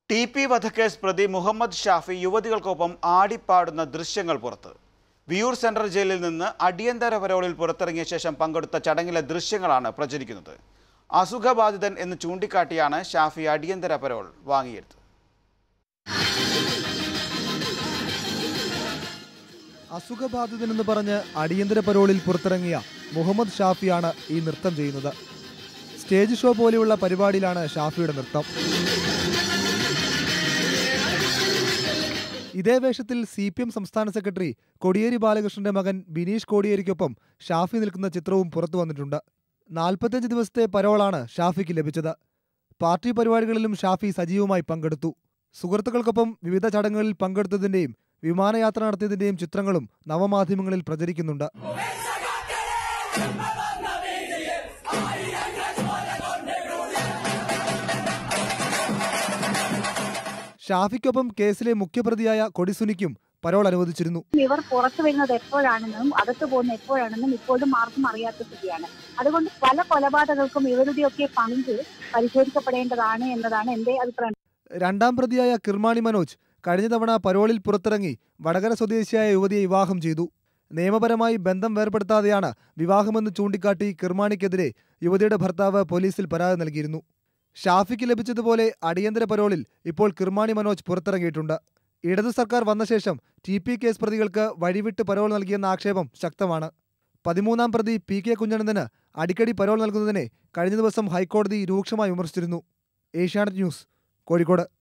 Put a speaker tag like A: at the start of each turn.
A: T P വധക്കേസ് പ്രതി മുഹമ്മദ് ഷാഫി യുവതികൾക്കൊപ്പം ആടിപ്പാടുന്ന ദൃശ്യങ്ങൾ പുറത്ത് വിയൂർ സെൻട്രൽ ജയിലിൽ നിന്ന് അടിയന്തര പരോളിൽ പുറത്തിറങ്ങിയ ശേഷം പങ്കെടുത്ത ചടങ്ങിലെ ദൃശ്യങ്ങളാണ് പ്രചരിക്കുന്നത് അസുഖബാധിതൻ എന്ന് ചൂണ്ടിക്കാട്ടിയാണ് ഷാഫി അടിയന്തര പരോൾ വാങ്ങിയെടുത്തത്
B: അസുഖബാധിതനെന്ന് പറഞ്ഞ് അടിയന്തര പരോളിൽ പുറത്തിറങ്ങിയ മുഹമ്മദ് ഷാഫിയാണ് ഈ നൃത്തം ചെയ്യുന്നത് സ്റ്റേജ് ഷോ പോലെയുള്ള പരിപാടിയിലാണ് ഷാഫിയുടെ നൃത്തം ഇതേ വേഷത്തിൽ സി പി എം സംസ്ഥാന സെക്രട്ടറി കോടിയേരി ബാലകൃഷ്ണന്റെ മകൻ ബിനീഷ് കോടിയേരിക്കൊപ്പം ഷാഫി നിൽക്കുന്ന ചിത്രവും പുറത്തു വന്നിട്ടുണ്ട് നാൽപ്പത്തഞ്ച് ദിവസത്തെ പരോളാണ് ഷാഫിക്ക് ലഭിച്ചത് പാർട്ടി പരിപാടികളിലും ഷാഫി സജീവമായി പങ്കെടുത്തു സുഹൃത്തുക്കൾക്കൊപ്പം വിവിധ ചടങ്ങുകളിൽ പങ്കെടുത്തതിന്റെയും വിമാനയാത്ര നടത്തിയതിന്റെയും ചിത്രങ്ങളും നവമാധ്യമങ്ങളിൽ പ്രചരിക്കുന്നുണ്ട് ഷാഫിക്കൊപ്പം കേസിലെ മുഖ്യപ്രതിയായ കൊടിസുനിക്കും പരോൾ അനുവദിച്ചിരുന്നു
C: ഇവർ പുറത്തു വരുന്നത് എപ്പോഴാണെന്നും അകത്ത് പോകുന്നത് എപ്പോഴാണെന്നും ഇപ്പോഴും ആർക്കും അറിയാത്ത സ്ഥിതിയാണ് അതുകൊണ്ട് പല കൊലപാതകങ്ങൾക്കും ഇവരുടെയൊക്കെ പങ്ക് പരിശോധിക്കപ്പെടേണ്ടതാണ് എന്നതാണ് എന്റെ അഭിപ്രായം
B: രണ്ടാം പ്രതിയായ കിർമാണി മനോജ് കഴിഞ്ഞ തവണ പരോളിൽ പുറത്തിറങ്ങി വടകര സ്വദേശിയായ യുവതിയെ വിവാഹം ചെയ്തു നിയമപരമായി ബന്ധം വേർപെടുത്താതെയാണ് വിവാഹമെന്ന് ചൂണ്ടിക്കാട്ടി കിർമാണിക്കെതിരെ യുവതിയുടെ ഭർത്താവ് പോലീസിൽ പരാതി നൽകിയിരുന്നു ഷാഫിക്ക് ലഭിച്ചതുപോലെ അടിയന്തര പരോളിൽ ഇപ്പോൾ കിർമാണി മനോജ് പുറത്തിറങ്ങിയിട്ടുണ്ട് ഇടതു സർക്കാർ വന്ന ശേഷം ടി പി കേസ് പ്രതികൾക്ക് വഴിവിട്ട് പരോൾ നൽകിയെന്ന ആക്ഷേപം ശക്തമാണ് പതിമൂന്നാം പ്രതി പി കെ കുഞ്ഞനന്ദന് അടിക്കടി പരോൾ നൽകുന്നതിനെ കഴിഞ്ഞ ദിവസം ഹൈക്കോടതി രൂക്ഷമായി വിമർശിച്ചിരുന്നു ഏഷ്യാനെറ്റ് ന്യൂസ് കോഴിക്കോട്